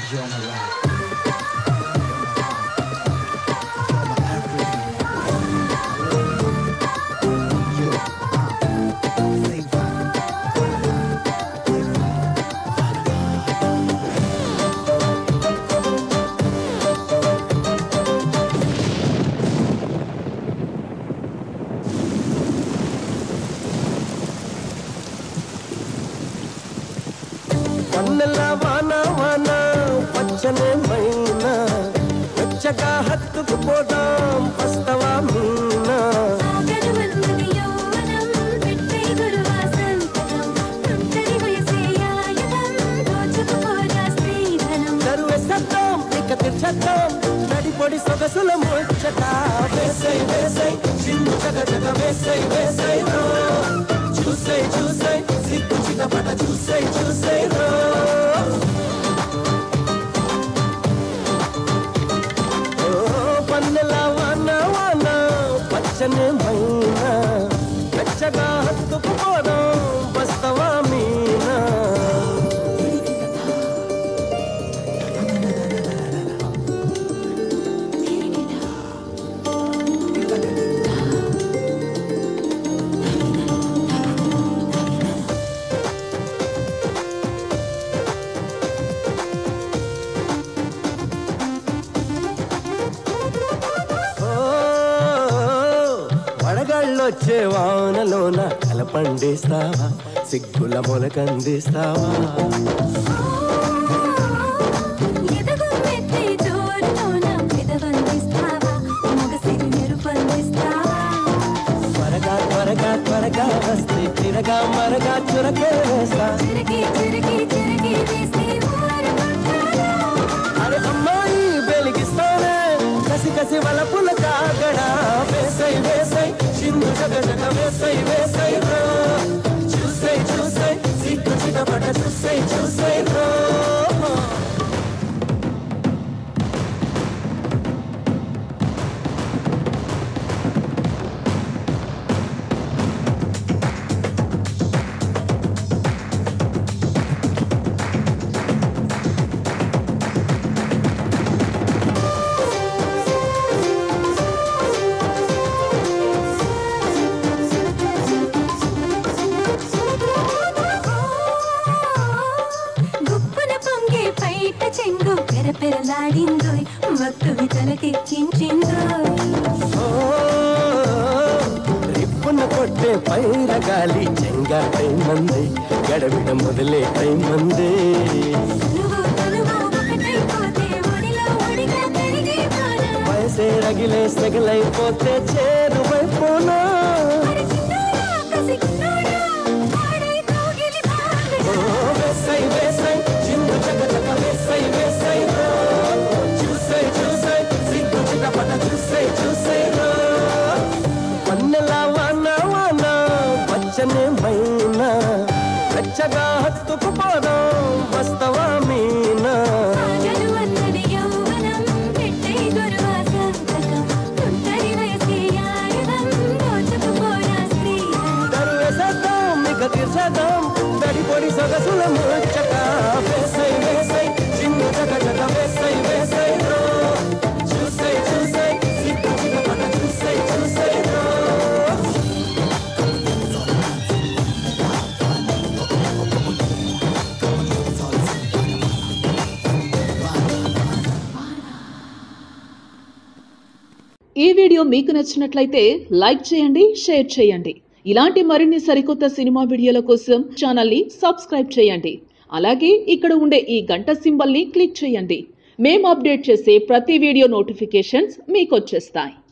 You're my life. You're my everything. You are. Say bye. వన్నెల వాన వాన పచ్చనే మైనా వెచ్చగా హత్తుకు పోదాం వస్తవా మీనా ఆగడువన్నది యౌవనం పెట్టే గురువాసంతకం తుంటరి వయసే యాయదం దోచుకుపోరా స్త్రీధనం దరువేసేద్దాం ఇక తీర్చేద్దాం నడిపొడి సొగసుల ముచ్చట వేసై వేసై చిన్ను జగ జగ వేసై వేసై రో చూసై చూసై సిగ్గు చిటపట చూసై చూసై రో ఓ పన్నెల వాన వాన పచ్చని మైనా వెచ్చగా హత్తుకు పోదాం వస్తవా మీనా ఓ, వడగాళ్ళొచ్చే వానలోన కలపండిస్తావా సిగ్గుల మొలకందిస్తావా ఎదగు మెత్తే జోరులోన పెదవందిస్తావా మొగసిరి మెరుపందిస్తావా త్వరగా త్వరగా త్వరగా వస్తే తిరగా మరగా చురకే వేస్తా చిరకి చిరకి చిరకి వేసి ఊరుకుంటారా అరే అమ్మాయి వెలిగిస్తానే కసి కసి వలపుల కాగడా వేసై వేసై చిందు జగ జగ వేసై వేసై రో చూసై చూసై సిగ్గు చిటపట చూసై చూసై రో గుప్పున పొంగే పైట చెంగు పెరపెరలాడిందోయ్ భక్తుని తలకెక్కించిందోయ్ ఓ, రిప్పున కొట్టే పైర గాలి చెంగాటై మంది గడబిడ మొదలే కై మంది నువ్వు తనువు ఒకటైపోతే ఒడిలో ఒడిగా కరిగిపోనా వయసే రగిలే సెగలైపోతే చేరువైపోనా మరి చిన్నోడా కసిగున్నోడా ఆడై కోగిలి ఓ, బాగుడు వేసై వేసై చిందు చక చక వేసై వేసై రో చూసై చూసై సిగ్గు చిటపట చూసై చూసై రో పన్నెల వాన వాన పచ్చని మైనా వెచ్చగా హత్తుకు పోదాం వస్తవా మీనా ఆగడు అన్నది యౌవనం పెట్టే గురువాసంతకం తుంటరి వయసే యాయదం దోచుకుపోరా స్త్రీధనం దరువేసేద్దాం ఇక తీర్చేద్దాం దడిపొడి సొగసుల ముచ్చట వేసై వేసై చిన్ను జగ జగ వేసై వేసై రో చూసై చూసై సిగ్గు చిటపట చూసై చూసై రో ఈ వీడియో మీకు నచ్చినట్లయితే లైక్ చేయండి షేర్ చేయండి ఇలాంటి మరిన్ని సరికొత్త సినిమా వీడియోల కోసం ఛానల్ని సబ్స్క్రైబ్ చేయండి అలాగే ఇక్కడ ఉండే ఈ గంట సింబల్ని క్లిక్ చేయండి మేము అప్డేట్ చేసే ప్రతి వీడియో నోటిఫికేషన్స్ మీకు వచ్చేస్తాయి